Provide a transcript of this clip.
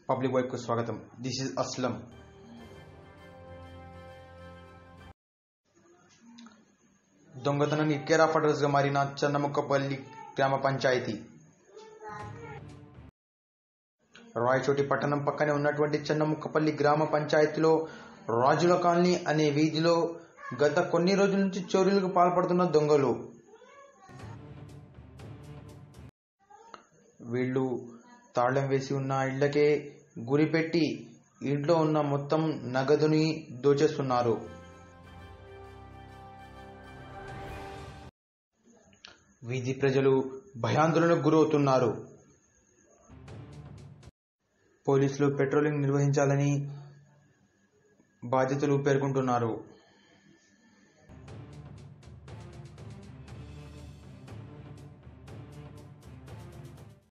public వైపుకు స్వాగతం this is Aslam దొంగతనానికి కేర్ ఆఫ్ అడ్రస్గా మారిన చన్నముక్కపల్లి గ్రామ పంచాయతీ రాయచోటి పట్టణం పక్కనే ఉన్నటువంటి చన్నముక్కపల్లి గ్రామ పంచాయతీలో రాజుల కాలనీ అనే వీధిలో గత కొన్ని రోజుల నుంచి చోరీలకు పాల్పడుతున్న దొంగలు వీళ్ళు తాళం వేసి ఉన్న ఇళ్లకే గురిపెట్టి ఇంట్లో ఉన్న మొత్తం నగదుని దోచేస్తున్నారు వీధి ప్రజలు భయాందోళనకు గురవుతున్నారు పోలీసులు పెట్రోలింగ్ నిర్వహించాలని బాధితులు పేర్కొంటున్నారు